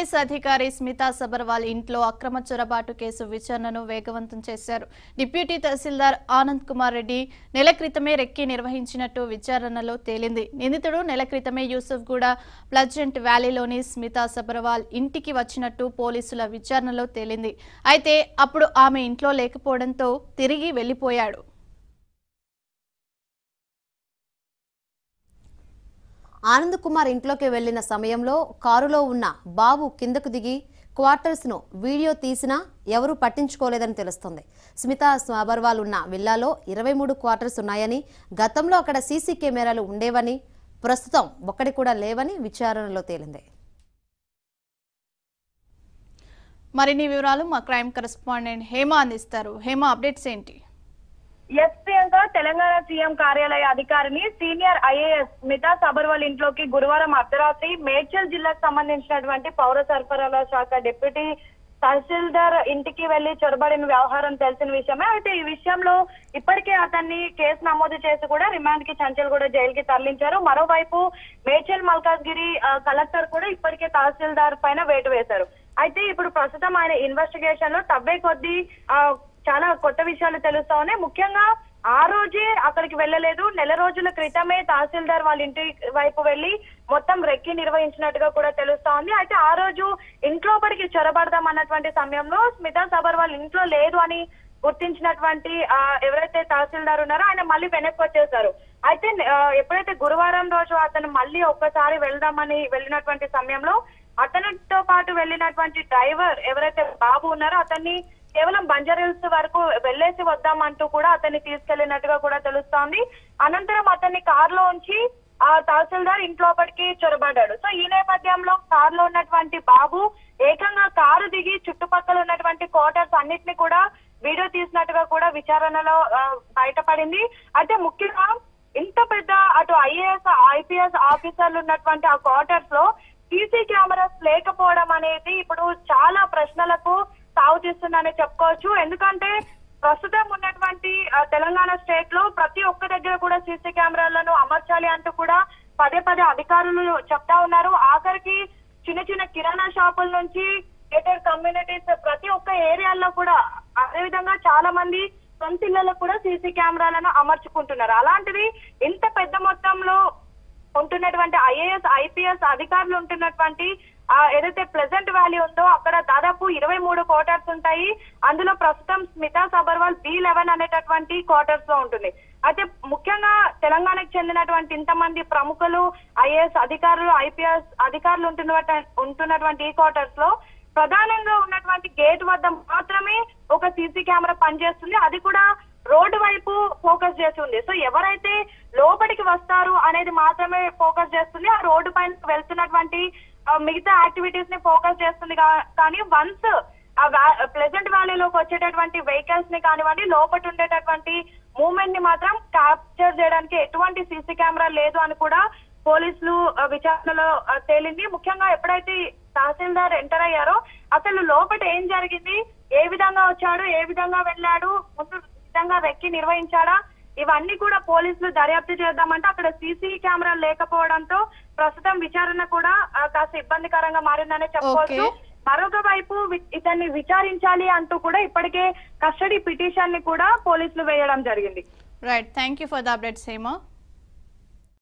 IAS అధికారి స్మితా సబర్వాల్ ఇంట్లో అక్రమ చొరబాటు కేసు విచారణను వేగవంతం చేశారు డిప్యూటీ తహసీల్దార్ ఆనంద్ కుమార్ రెడ్డి నెల క్రితమే రెక్కి నిర్వహించినట్టు విచారణలో తేలింది నిందితుడు నెల క్రితమే యూసుఫ్ గూడ ప్లజెంట్ వ్యాలీలోని స్మితా సబర్వాల్ ఇంటికి వచ్చినట్టు పోలీసుల విచారణలో తేలింది అయితే అప్పుడు ఆమె ఇంట్లో లేకపోవడంతో తిరిగి వెళ్లిపోయాడు ఆనంద్ కుమార్ ఇంట్లోకి వెళ్లిన సమయంలో కారులో ఉన్న బాబు కిందకు దిగి క్వార్టర్స్ను వీడియో తీసినా ఎవరూ పట్టించుకోలేదని తెలుస్తోంది స్మితా అబర్వాల్ ఉన్న విల్లాలో ఇరవై మూడు క్వార్టర్స్ ఉన్నాయని గతంలో అక్కడ సీసీ కెమెరాలు ఉండేవని ప్రస్తుతం ఒక్కడి కూడా లేవని విచారణలో తేలింది మరిన్ని వివరాలు మా క్రైమ్ కరెస్పాండెంట్ హేమ అందిస్తారు హేమ అప్డేట్స్ ఏంటి ఎస్ ప్రియాంక తెలంగాణ సీఎం కార్యాలయ అధికారిని సీనియర్ ఐఏఎస్ మితా సబర్వాల్ ఇంట్లోకి గురువారం అర్ధరాత్రి మేడ్చల్ జిల్లాకు సంబంధించినటువంటి పౌర సరఫరాల శాఖ డిప్యూటీ తహసీల్దార్ ఇంటికి వెళ్లి చొరబడిన వ్యవహారం తెలిసిన విషయమే అయితే ఈ విషయంలో ఇప్పటికే అతన్ని కేసు నమోదు చేసి కూడా రిమాండ్ కి చంచల్గూడ జైలుకి తరలించారు మరోవైపు మేడ్చల్ మల్కాజ్గిరి ఆ, కలెక్టర్ కూడా ఇప్పటికే తహసీల్దార్ పైన వేటు వేశారు అయితే ఇప్పుడు ప్రస్తుతం ఆయన ఇన్వెస్టిగేషన్ లో తవ్వే కొద్దీ ఆ, చాలా కొత్త విషయాలు తెలుస్తా ఉన్నాయి ముఖ్యంగా ఆ రోజే అక్కడికి వెళ్ళలేదు నెల రోజుల క్రితమే తహసీల్దార్ వాళ్ళ ఇంటి వైపు వెళ్లి మొత్తం రెక్కి నిర్వహించినట్టుగా కూడా తెలుస్తా ఉంది అయితే ఆ రోజు ఇంట్లోపడికి చొరబడదాం అన్నటువంటి సమయంలో స్మితా సబర్ వాళ్ళ ఇంట్లో లేదు అని గుర్తించినటువంటి ఆ, ఎవరైతే తహసీల్దార్ ఉన్నారో ఆయన మళ్ళీ వెనక్కి వచ్చేసారు అయితే ఆ, ఎప్పుడైతే గురువారం రోజు అతను మళ్ళీ ఒక్కసారి వెళ్దామని వెళ్ళినటువంటి సమయంలో అతనితో పాటు వెళ్ళినటువంటి డ్రైవర్ ఎవరైతే బాబు ఉన్నారో అతన్ని కేవలం బంజారిల్స్ వరకు వెళ్ళేసి వద్దామంటూ కూడా అతన్ని తీసుకెళ్లినట్టుగా కూడా తెలుస్తోంది అనంతరం అతన్ని కారులో ఉంచి ఆ తహసీల్దార్ ఇంట్లోపటికి చొరబడ్డాడు సో ఈ నేపథ్యంలో కారులో ఉన్నటువంటి బాబు ఏకంగా కారు దిగి చుట్టుపక్కల ఉన్నటువంటి క్వార్టర్స్ అన్నిటిని కూడా వీడియో తీసినట్టుగా కూడా విచారణలో ఆ, బయటపడింది అయితే ముఖ్యంగా ఇంత పెద్ద అటు ఐఏఎస్ ఐపీఎస్ ఆఫీసర్లు ఉన్నటువంటి ఆ క్వార్టర్స్ లో సీసీ కెమెరాస్ లేకపోవడం అనేది ఇప్పుడు చాలా ప్రశ్నలకు తావు తీస్తుందని చెప్పుకోవచ్చు ఎందుకంటే ప్రస్తుతం ఉన్నటువంటి ఆ, తెలంగాణ స్టేట్ లో ప్రతి ఒక్క దగ్గర కూడా సీసీ కెమెరాలను అమర్చాలి అంటూ కూడా పదే పదే అధికారులు చెప్తా ఉన్నారు ఆఖరికి చిన్న చిన్న కిరాణా షాపుల నుంచి గేటెడ్ కమ్యూనిటీస్ ప్రతి ఒక్క ఏరియాల్లో కూడా అదే విధంగా చాలా మంది సొంత ఇళ్లలో కూడా సీసీ కెమెరాలను అమర్చుకుంటున్నారు అలాంటిది ఇంత పెద్ద మొత్తంలో ఉంటున్నటువంటి ఐఏఎస్ ఐపీఎస్ అధికారులు ఉంటున్నటువంటి ఆ, ఏదైతే ప్లెజెంట్ వ్యాలీ ఉందో అక్కడ దాదాపు ఇరవై మూడు క్వార్టర్స్ ఉంటాయి అందులో ప్రస్తుతం స్మితా సబర్వాల్ బి లెవెన్ అనేటటువంటి క్వార్టర్స్ లో ఉంటుంది అయితే ముఖ్యంగా తెలంగాణకు చెందినటువంటి ఇంతమంది ప్రముఖులు ఐఏఎస్ అధికారులు ఐపీఎస్ అధికారులు ఉంటున్నటువంటి ఉంటున్నటువంటి ఈ క్వార్టర్స్ లో ప్రధానంగా ఉన్నటువంటి గేట్ వద్ద మాత్రమే ఒక సీసీ కెమెరా పనిచేస్తుంది అది కూడా రోడ్డు వైపు ఫోకస్ చేస్తుంది సో ఎవరైతే లోపలికి వస్తారు అనేది మాత్రమే ఫోకస్ చేస్తుంది ఆ రోడ్డు పైన వెళ్తున్నటువంటి ఆ, మిగతా యాక్టివిటీస్ ని ఫోకస్ చేస్తుంది కా- కానీ వన్స్ ఆ ప్లెజెంట్ వ్యాలీలోకి వచ్చేటటువంటి వెహికల్స్ ని కానివ్వండి లోపల ఉండేటటువంటి మూవ్మెంట్ ని మాత్రం క్యాప్చర్ చేయడానికి ఎటువంటి సీసీ కెమెరా లేదు అని కూడా పోలీసులు ఆ, విచారణలో ఆ, తేలింది ముఖ్యంగా ఎప్పుడైతే తహసీల్దార్ ఎంటర్ అయ్యారో అసలు లోపల ఏం జరిగింది ఏ విధంగా వచ్చాడు ఏ విధంగా వెళ్ళాడు ముందు విధంగా వెక్కి నిర్వహించాడా ఇవన్నీ కూడా పోలీసులు దర్యాప్తు చేద్దామంటే అక్కడ సీసీ కెమెరా లేకపోవడంతో ప్రస్తుతం విచారణ కూడా ఆ, కాస్త ఇబ్బందికరంగా మారిందనే చెప్పవచ్చు Okay. మరొక వైపు వి- ఇతన్ని విచారించాలి అంటూ కూడా ఇప్పటికే కస్టడీ పిటిషన్ ని కూడా పోలీసులు వేయడం జరిగింది right thank you for the updates Hema